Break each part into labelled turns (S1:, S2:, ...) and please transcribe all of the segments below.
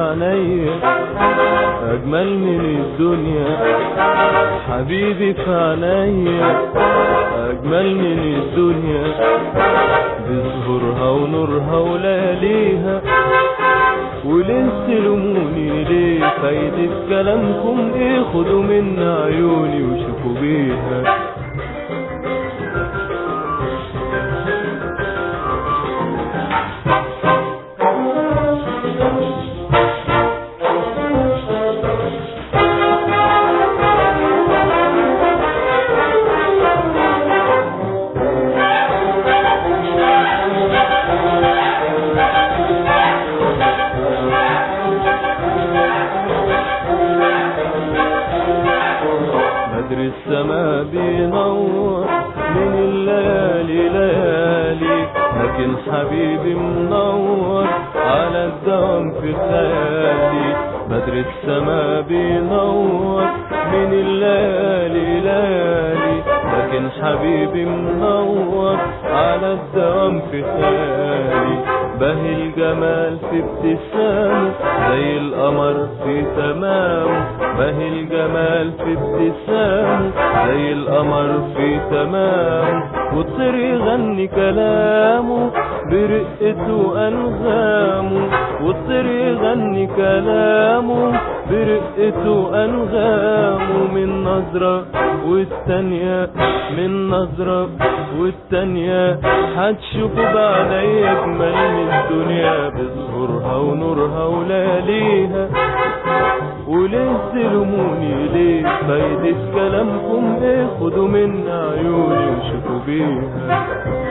S1: عينيا اجمل من الدنيا حبيبي في عينيا اجمل من الدنيا بظهورها ونورها ولياليها وليه تلوموني ليه فايدة كلامكم ايه خدوا من عيوني وشوفوا بيها بدر السما بينور من الليالي ليالي لكن حبيبي منور على الدوام في خيالي بدر السما بينور من الليالي ليالي لكن حبيبي منور على الدوام في خيالي بهي الجمال في ابتسامه زي القمر في تمامه بهي الجمال في ابتسامه زي القمر في تمامه والطير يغني كلامه برقته وأنغامه والطير يغني كلامه برقته وأنغامه من نظرة والتانية من نظرة والتانية هتشوفوا بعيني أجمل من الدنيا بظهورها ونورها ولياليها وليه تلوموني ليه فايدة كلامكم ايه خدوا من عيوني وشوفوا بيها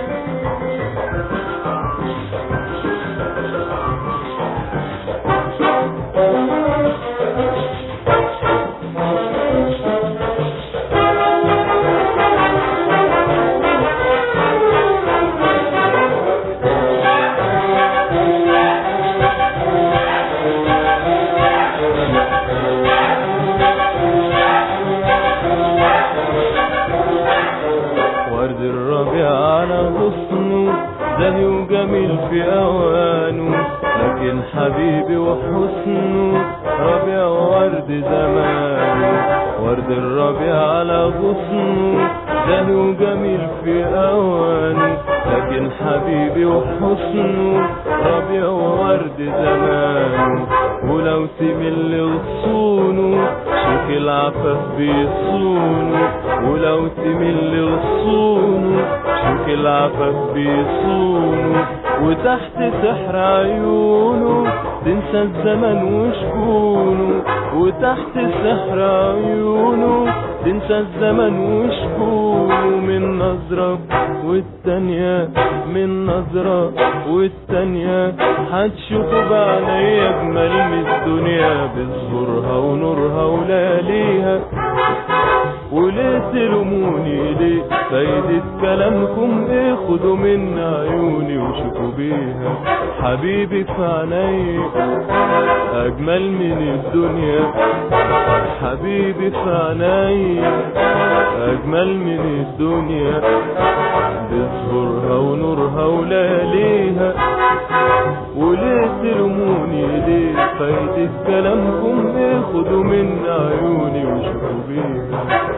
S1: ورد الربيع على غصنه زاهي وجميل في اوانه لكن حبيبي وحسنه ربيع وورد زمانه ورد الربيع على غصنه زاهي وجميل في اوانه لكن حبيبي وحسنه ربيع وورد زمانه ولو تمل غصونه شوف العفاف بيصونه ولو تمل غصونه شوف العفاف بيصونه وتحت سحر عيونه تنسى الزمن وشكونه وتحت سحر عيونه تنسى الزمن وشكونه من نظرة والتانية من نظرة والتانية هتشوفوا بعيني أجمل من الدنيا بظهورها ونورها ولياليها وليه تلوموني ليه فايدة كلامكم ايه خدوا من عيوني وشوفوا بيها حبيبي في عيني اجمل من الدنيا حبيبي في عيني اجمل من الدنيا بظهورها ونورها ولياليها وليه تلوموني ليه فايدة كلامكم ايه خدوا من عيوني وشوفوا بيها